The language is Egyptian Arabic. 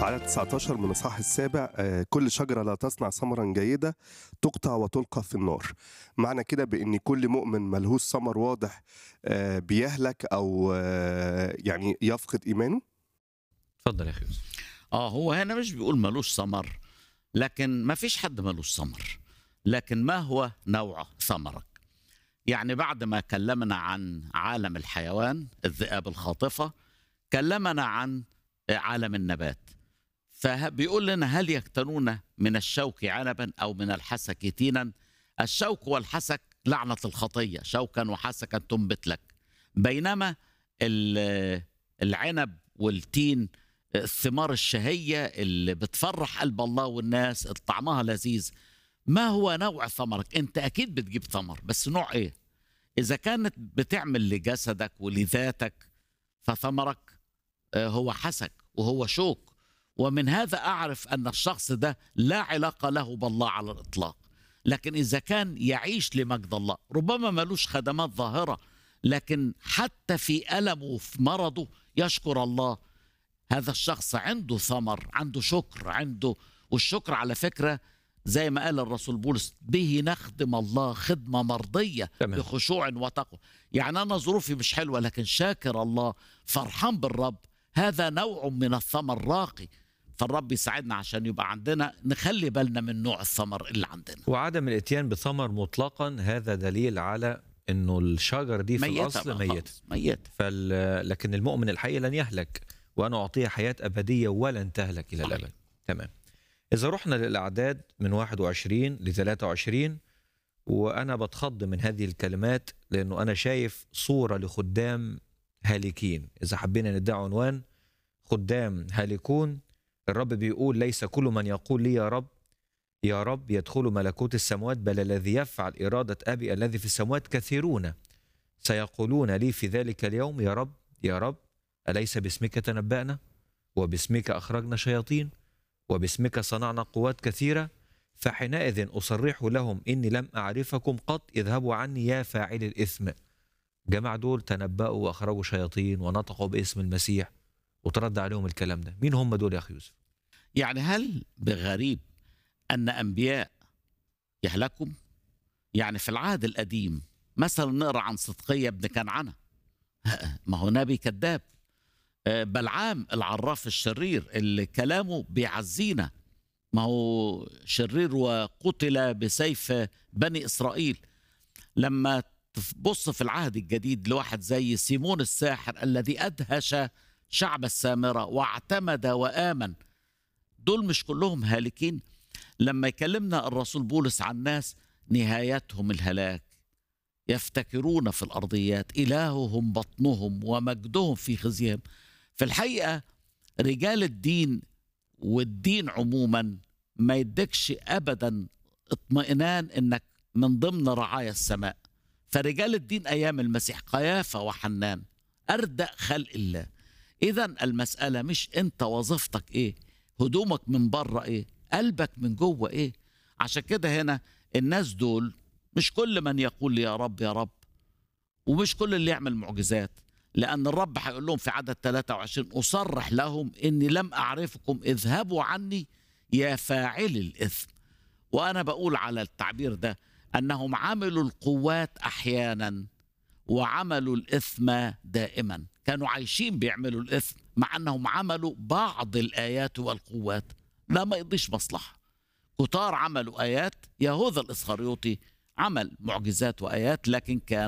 عدد 19 من الإصحاح السابع آه، كل شجرة لا تصنع ثمرا جيدة تقطع وتلقى في النار معنى كده بأن كل مؤمن ملهوش ثمر واضح آه، بيهلك أو آه، يعني يفقد إيمانه اتفضل يا اخي يوسف اه هو هنا مش بيقول ملوش ثمر لكن ما فيش حد ملوش ثمر لكن ما هو نوع ثمرك يعني بعد ما كلمنا عن عالم الحيوان الذئاب الخاطفة كلمنا عن عالم النبات فبيقول لنا هل يكتنون من الشوك عنبا أو من الحسك تينا الشوك والحسك لعنة الخطية شوكا وحسكا تنبت لك بينما ال- العنب والتين الثمار الشهية اللي بتفرح قلب الله والناس طعمها لذيذ ما هو نوع ثمرك انت اكيد بتجيب ثمر بس نوع ايه اذا كانت بتعمل لجسدك ولذاتك فثمرك آه، هو حسك وهو شوك ومن هذا اعرف ان الشخص ده لا علاقه له بالله على الاطلاق لكن اذا كان يعيش لمجد الله ربما ملوش خدمات ظاهره لكن حتى في المه وفي مرضه يشكر الله هذا الشخص عنده ثمر عنده شكر عنده والشكر على فكرة زي ما قال الرسول بولس به نخدم الله خدمة مرضية تمام. بخشوع وتقوى يعني أنا ظروفي مش حلوة لكن شاكر الله فرحان بالرب هذا نوع من الثمر راقي فالرب يساعدنا عشان يبقى عندنا نخلي بالنا من نوع الثمر اللي عندنا وعدم الاتيان بثمر مطلقا هذا دليل على انه الشجر دي في ميتة الاصل بقى ميت خالص، ميتة فال... لكن المؤمن الحقيقي لن يهلك وانا اعطيه حياه ابديه ولن تهلك الى صحيح. الابد تمام اذا رحنا للاعداد من 21 ل 23 وانا بتخض من هذه الكلمات لانه انا شايف صوره لخدام هالكين اذا حبينا ندعي عنوان خدام هالكون الرب بيقول ليس كل من يقول لي يا رب يا رب يدخل ملكوت السماوات بل الذي يفعل إرادة أبي الذي في السماوات كثيرون سيقولون لي في ذلك اليوم يا رب يا رب أليس باسمك تنبأنا وباسمك أخرجنا شياطين وباسمك صنعنا قوات كثيرة فحينئذ أصرح لهم إني لم أعرفكم قط اذهبوا عني يا فاعل الإثم جماعة دول تنبأوا وأخرجوا شياطين ونطقوا باسم المسيح وترد عليهم الكلام ده مين هم دول يا أخي يوسف يعني هل بغريب أن أنبياء يهلكوا؟ يعني في العهد القديم مثلا نقرا عن صدقية ابن كنعانة ما هو نبي كذاب آه، بلعام العراف الشرير اللي كلامه بيعزينا ما هو شرير وقتل بسيف بني إسرائيل لما تبص في العهد الجديد لواحد زي سيمون الساحر الذي أدهش شعب السامرة واعتمد وآمن دول مش كلهم هالكين لما يكلمنا الرسول بولس عن ناس نهايتهم الهلاك يفتكرون في الأرضيات إلههم بطنهم ومجدهم في خزيهم في الحقيقة رجال الدين والدين عموما ما يدكش أبدا اطمئنان إنك من ضمن رعايا السماء فرجال الدين أيام المسيح قيافة وحنان أردأ خلق الله إذا المسألة مش أنت وظيفتك إيه هدومك من بره إيه قلبك من جوه إيه عشان كده هنا الناس دول مش كل من يقول لي يا رب يا رب ومش كل اللي يعمل معجزات لأن الرب هيقول لهم في عدد 23 أصرح لهم إني لم أعرفكم اذهبوا عني يا فاعل الإثم وأنا بقول على التعبير ده أنهم عملوا القوات أحيانا وعملوا الإثم دائما كانوا عايشين بيعملوا الإثم مع أنهم عملوا بعض الآيات والقوات لا ما يقضيش مصلحة كتار عملوا آيات يهوذا الإسخريوطي عمل معجزات وآيات لكن كان